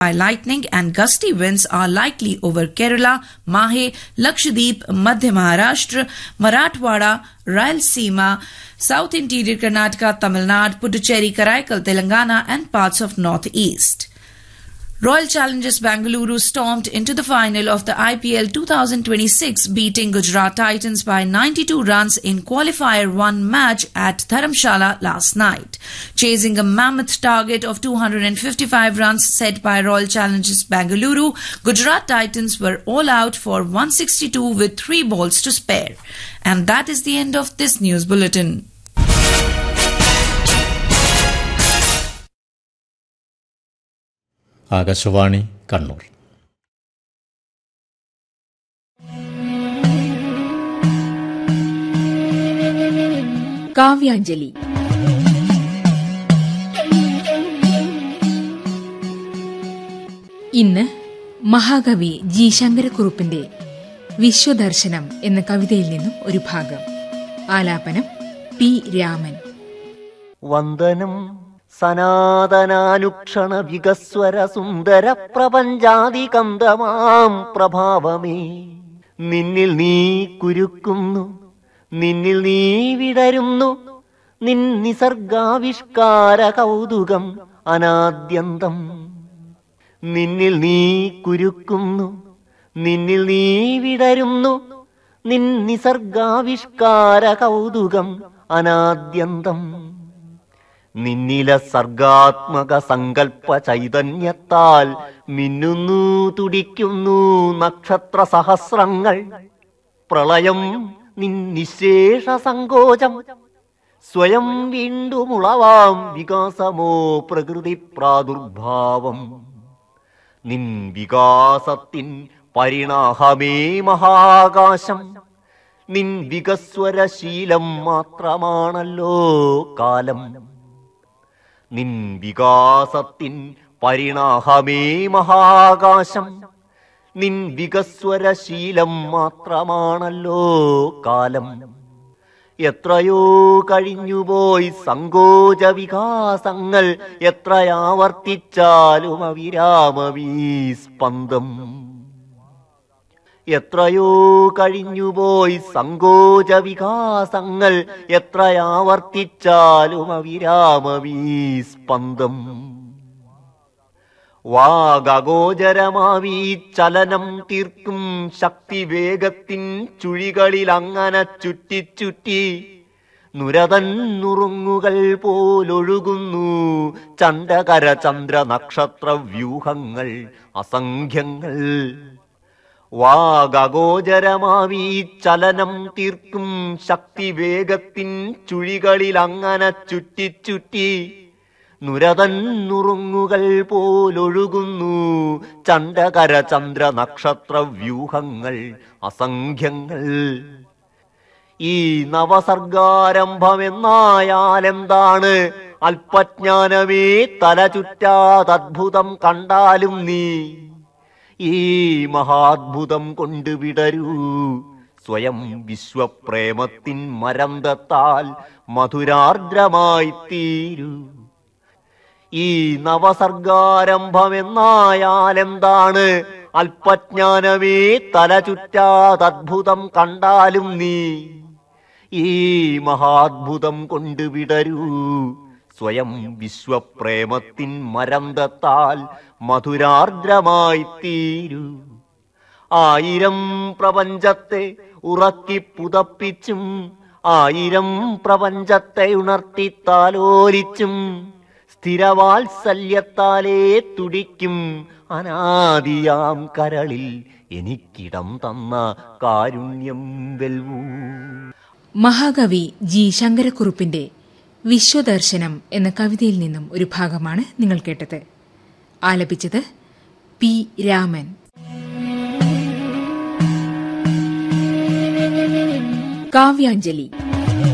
by lightning and gusty winds are likely over Kerala, Mahe, Lakshadweep, Madhya Maharashtra, Marathwada, Rayalaseema, South Interior Karnataka, Tamil Nadu, Puducherry, Karaikal, Telangana and parts of Northeast. Royal Challengers Bangalore stormed into the final of the IPL 2026, beating Gujarat Titans by 92 runs in qualifier 1 match at Dharamshala last night. Chasing a mammoth target of 255 runs set by Royal Challengers Bangalore, Gujarat Titans were all out for 162 with 3 balls to spare. And that is the end of this news bulletin. Akashvani Kannur കാവ്യാഞ്ജലി ഇന്ന് മഹാകവി G ശങ്കരക്കുറുപ്പിന്റെ വിശ്വദർശനം എന്ന കവിതയിൽ നിന്നും ഒരു ഭാഗം ആലാപനം P Raman വന്ദനം സനാതനാനുക്ഷണ വികസ്വര സുന്ദര പ്രപഞ്ചാതികന്തമാം പ്രഭാവമേ നിന്നിൽ നീ കുരുക്കുന്നു നിന്നിൽ നീ വിടരുന്നു നിൻ നിസർഗാവിഷ്കാര കൗതുകം അനാദ്യന്തം നിന്നിൽ നീ കുരുക്കുന്നു നിന്നിൽ നീ വിടരുന്നു നിൻ നിസർഗാവിഷ്കാര കൗതുകം അനാദ്യന്തം നിന്നില സർഗാത്മക സങ്കൽപ്പ ചൈതന്യത്താൽ മിന്നുന്നു തുടിക്കുന്നു നക്ഷത്ര സഹസ്രങ്ങൾ പ്രളയം നിൻ നിശേഷ സങ്കോചം സ്വയം വീണ്ടുമുളവാം വികാസമോ പ്രകൃതി പ്രാദുർഭാവം നിൻ വികാസത്തിൻ പരിണാഹമേ മഹാകാശം നിൻ വികസ്വരശീലം മാത്രമാണല്ലോ കാലം നിൻ വികാസത്തിൻ പരിണാഹമേ മഹാകാശം നിൻ വികസ്വരശീലം മാത്രമാണല്ലോ കാലം എത്രയോ കഴിഞ്ഞുപോയി സങ്കോച വികാസങ്ങൾ എത്രയാവർത്തിച്ചാലും അവിരാമവീ സ്പന്ദം എത്രയോ കഴിഞ്ഞുപോയി സങ്കോച വികാസങ്ങൾ എത്രയാവർത്തിച്ചാലും അവിരാമവീ സ്പന്ദം വാഗോചരമാവീ ചലനം തീർക്കും ശക്തിവേഗത്തിൻ ചുഴികളിൽ അങ്ങനെ ചുറ്റിച്ചുറ്റി നുരതൻ നുറുങ്ങുകൾ പോലൊഴുകുന്നു ചണ്ടകര ചന്ദ്ര നക്ഷത്ര വ്യൂഹങ്ങൾ അസംഖ്യങ്ങൾ വാഗോചരമാവീ ചലനം തീർക്കും ശക്തിവേഗത്തിൻ ചുഴികളിൽ അങ്ങനെ ചുറ്റിച്ചുറ്റി നുരതൻ നുറുങ്ങുകൾ പോലൊഴുകുന്നു ചണ്ടകര ചന്ദ്ര നക്ഷത്ര വ്യൂഹങ്ങൾ അസംഖ്യങ്ങൾ ഈ നവസർഗാരംഭമെന്നായാലെന്താണ് അല്പജ്ഞാനമേ തല ചുറ്റാതദ്ഭുതം കണ്ടാലും നീ ഈ മഹാത്ഭുതം കൊണ്ട് വിടരൂ സ്വയം വിശ്വപ്രേമത്തിൻ മരന്തത്താൽ മധുരാർദ്രമായി തീരൂ ഈ നവസർഗാരംഭമെന്നായാലെന്താണ് അല്പജ്ഞാനമേ തല ചുറ്റാതദ്ഭുതം കണ്ടാലും നീ ഈ മഹാത്ഭുതം കൊണ്ട് വിടരൂ സ്വയം വിശ്വപ്രേമത്തിൻ മരന്തത്താൽ മധുരാർദ്രമായി തീരൂ ആയിരം പ്രപഞ്ചത്തെ ഉറക്കി പുതപ്പിച്ചും ആയിരം പ്രപഞ്ചത്തെ ഉണർത്തി താലോലിച്ചും സ്ഥിരവാത്സല്യത്താലേ തുടിക്കും അനാദിയാം കരളിൽ എനിക്കിടം തന്ന കാരുണ്യം വെൽവൂ മഹാകവി ജി ശങ്കരക്കുറുപ്പിന്റെ വിശ്വദർശനം എന്ന കവിതയിൽ നിന്നും ഒരു ഭാഗമാണ് നിങ്ങൾ കേട്ടത് ആലപിച്ചത് പി രാമൻ കാവ്യാഞ്ജലി